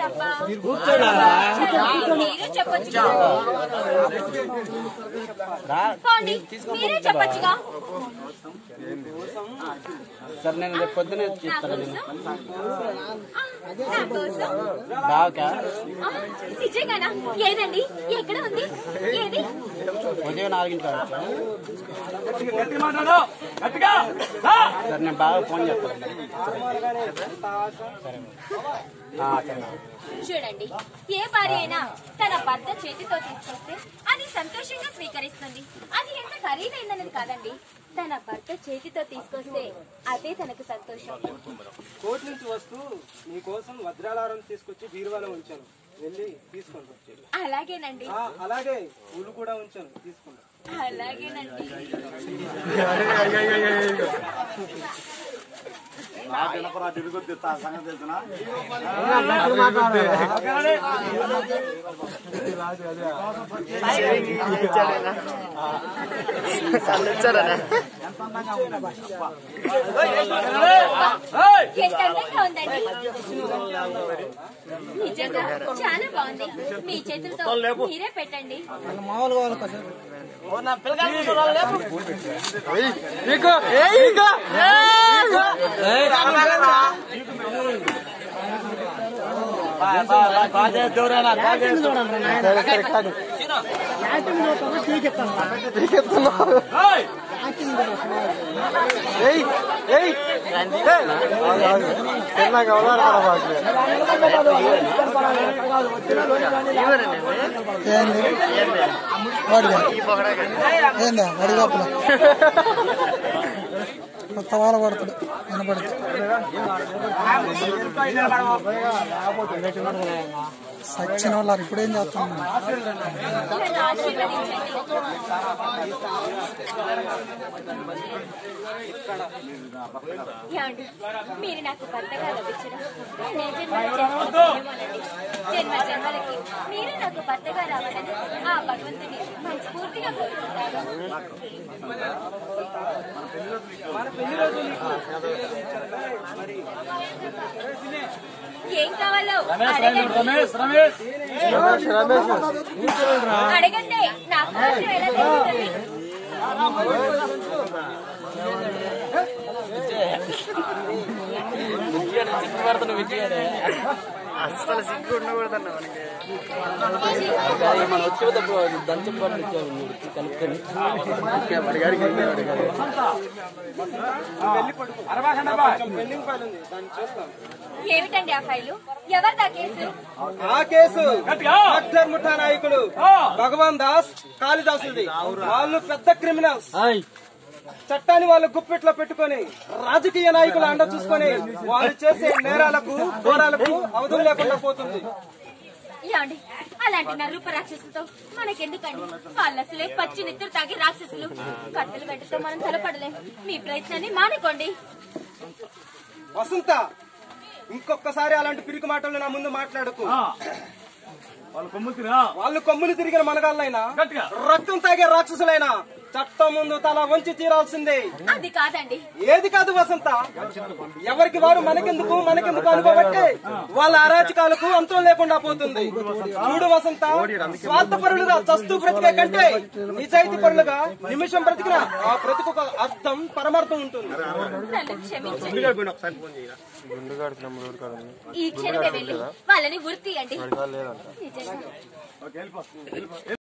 అబ్బా. మీరే చెప్పొచ్చు కదా. పోండి, మీరే చెప్పొచ్చుగా సార్ నేను రేపు పొద్దునే నా చెప్తాను నేను కోసం? ఆ, నా కోసం? బాగా ఆ, నిజంగానా ఏదండి ఎక్కడ ఉంది ఏది ఉదయం నాలుగింటి కావచ్చు గట్టిగా మాట్లాడు గట్టిగా రా. సార్ నేను బాగా ఫోన్ చేస్తాను సరే ఆ, సరే చూడండి ఏ భార్య అయినా తన భర్త చేతితో తీసుకొస్తే అది సంతోషంగా స్వీకరిస్తుంది అది ఎంత ఖరీదైందన్నది కాదండి తన భర్త చేతితో తీసుకొస్తే అదే తనకు సంతోషం కోర్టు నుంచి వస్తూ మీకోసం వజ్రాలారం తీసుకొచ్చి బీరువాలో ఉంచాను వెళ్ళి తీసుకోండి అలాగేనండి ఆ, అలాగే పూలు కూడా ఉంచాను తీసుకోండి అలాగేనండి ఏయ్! ఎంత అందంగా ఉందండి నిజంగా చాలా బాగుంది మీ చేతులతో మీరే పెట్టండి ఏయ్! ఏంది వాడిగా ఏందా వాడి లోపల కొత్త వాళ్ళ పడతాడు వినపడితే సచ్చిన వాళ్ళు ఇప్పుడు ఏం చేస్తున్నాం నన్ను ఆశీర్వదించండి ఏమండి మీరు నాకు భర్తగా లభించడం నేను జన్మలో చేసుకుంటానేమోనండి జన్మ జన్మలకి మీరు నాకు భర్తగా రావాలని ఆ భగవంతుని మనస్ఫూర్తిగా కోరుకుంటాను ఏం కావాలో అడగండి రమేష్ రమేష్ అడగండి నాకు మాత్రం ఎలా తెలుస్తుంది అస్సలు సిగ్గు ఉండకూడదన్న మనకి మనం వచ్చేటప్పుడు దంచం పనులు ఇచ్చాము మీరు కలుపుకొని వాడిగాడికి వాడిగాడు అరవకండి అబ్బా. పెండింగ్ ఫైల్ ఉంది దాన్ని చూస్తాను ఏమిటండి ఆ ఫైలు ఎవరిదా కేసు ఆ కేసు గట్టిగా డాక్టర్ ముఠా నాయకుడు ఆ. భగవాన్ దాస్ కాళిదాసుది వాళ్ళు పెద్ద క్రిమినల్స్ చట్టాన్ని వాళ్ళు గుప్పెట్లో పెట్టుకొని రాజకీయ నాయకుల అండ చూసుకొని వాళ్ళు చేసే నేరాలకు ఘోరాలకు అవధులు లేకుండా పోతుంది ఏమండి అలాంటి నరూప రాక్షసులతో మనకెందుకండి వాళ్ళు అసలే పచ్చి నిద్ర తాగి రాక్షసులు కట్టెలు పెట్టతో మనం తలపడలేం మీ ప్రయత్నాన్ని మానుకోండి వసంత ఇంకొకసారి అలాంటి పిరికి మాటలు నా ముందు మాట్లాడకు ఆ. వాళ్ళు కొమ్ము తిరా వాళ్ళు కొమ్ములు తిరిగిన మనగాళ్ళైనా గట్టిగా రక్తం తాగే రాక్షసులైనా చట్టం ముందు తల వంచి తీరాల్సిందే అది కాదండి ఏది కాదు వసంత ఎవరికి వారు మనకెందుకు మనకెందుకు అనుకోబట్టే వాళ్ళ అరాచకాలకు అంతం లేకుండా పోతుంది చూడు వసంత స్వార్థపరులుగా చస్తూ బ్రతికే కంటే నిజాయితీ పరులుగా నిమిషం బ్రతికిన ఆ బ్రతుకు అర్థం పరమార్థం ఉంటుంది నన్ను క్షమించండి ఈ క్షణమే వెళ్ళి వాళ్ళని గుర్తియండి నిజంగా